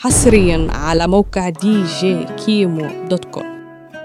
حصريا على موقع دي جي كيمو دوت كوم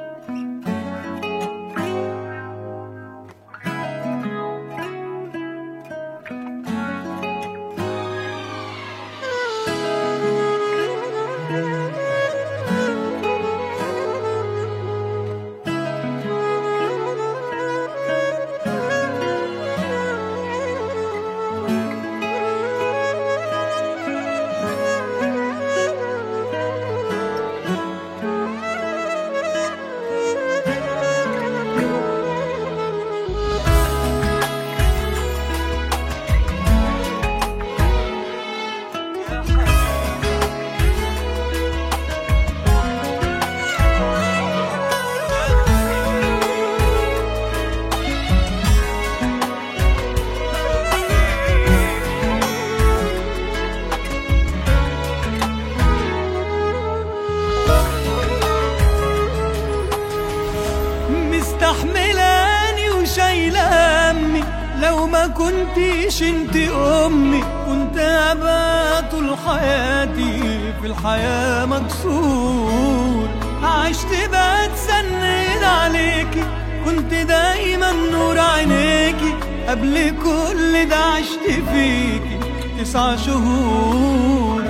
مستحملاني وشايلة همي لو ما كنتيش انت امي كنت ابقى طول حياتي في الحياة مكسور عشت بتسند عليكي كنت دايما نور عينيكي قبل كل ده عشت فيكي تسع شهور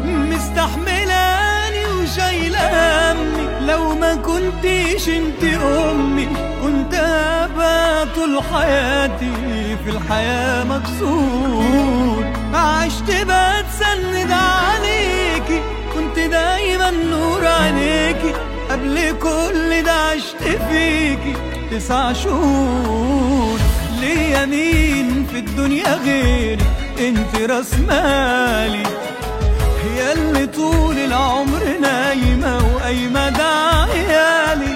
مستحملاني وشايلة همي لو ما كنتيش انت امي كنت ابقى طول حياتي في الحياة مكسور عشت بتسند عليكي كنت دايما نور عينيكي قبل كل ده عشت فيكي تسع شهور ليا مين في الدنيا غيري انت راس مالي هي اللي طول العمر نايمة وقايمة ده عيالي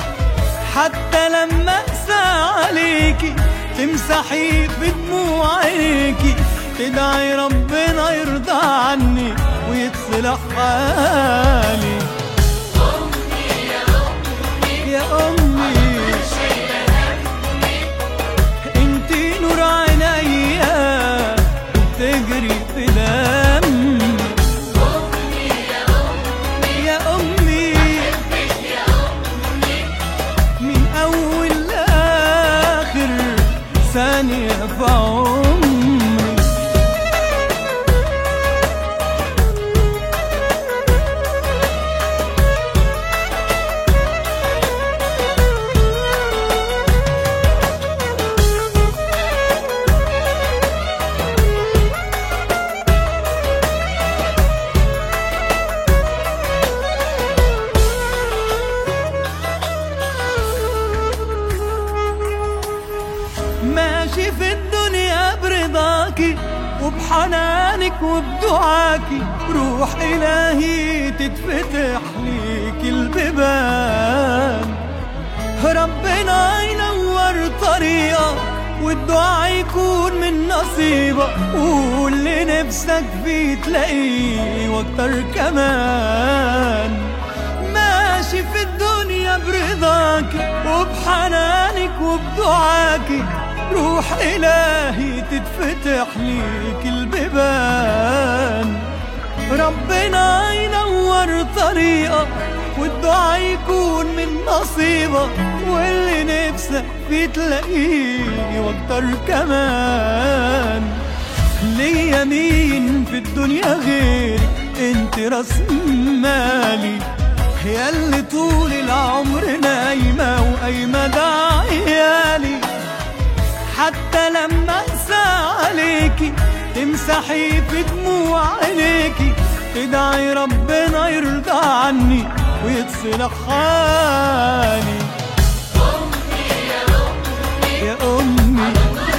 حتى لما أقسى عليكي تمسحي في دموع عينيكي تدعي ربنا يرضى عني ويتصلح حالي يا أمي انتي نور عينيا بتجري في دمي يا أمي من أول لآخر ثانية في عمري ماشي في الدنيا برضاكي وبحنانك وبدعاكي روح إلهي تتفتح ليك البيبان ربنا ينور طريقك والدعاء يكون من نصيبك واللي نفسك فيه تلاقيه واكتر كمان ماشي في الدنيا برضاك وبحنانك وبدعاك روح إلهي تتفتح ليك البيبان ربنا ينور طريقك والدعاء يكون من نصيبك واللي نفسك فيه تلاقيه واكتر كمان ليا مين في الدنيا غيري انت راس مالي هي اللي طول العمر نايمة وقايمة ده عيالي حتى لما انسى عليكي تمسحي في دموع عينيكي تدعي ربنا يرضى عني ويتصلح حالي يا أمي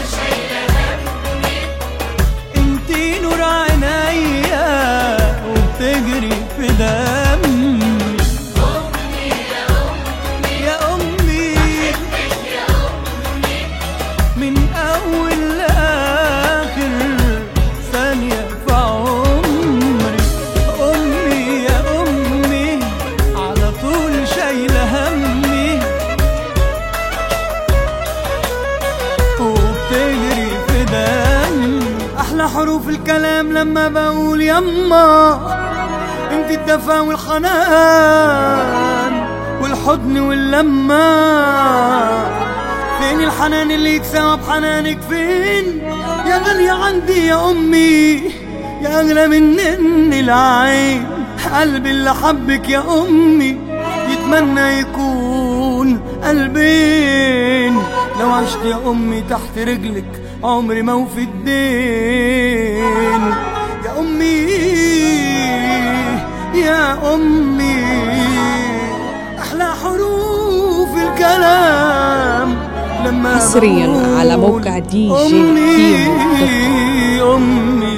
انتي نور عينيا وبتجري في دمي يا أمي من أول لآخر ثانية في عمري أمي يا أمي على طول شايلة همي وبتجري في دمي أحلى حروف الكلام لما بقول يما انت الدفى والحنان والحضن واللمة فين الحنان اللي يتساوى بحنانك فين يا غالية عندي يا أمي يا أغلى من العين قلبي اللي حبك يا أمي يتمنى يكون قلبين لو عشت يا أمي تحت رجلك عمري ما وفي الدين يا أمي يا أمي أحلى حروف الكلام لما حصرياً بقول على موقع دي جي أمي كيمو دوت كوم. أمي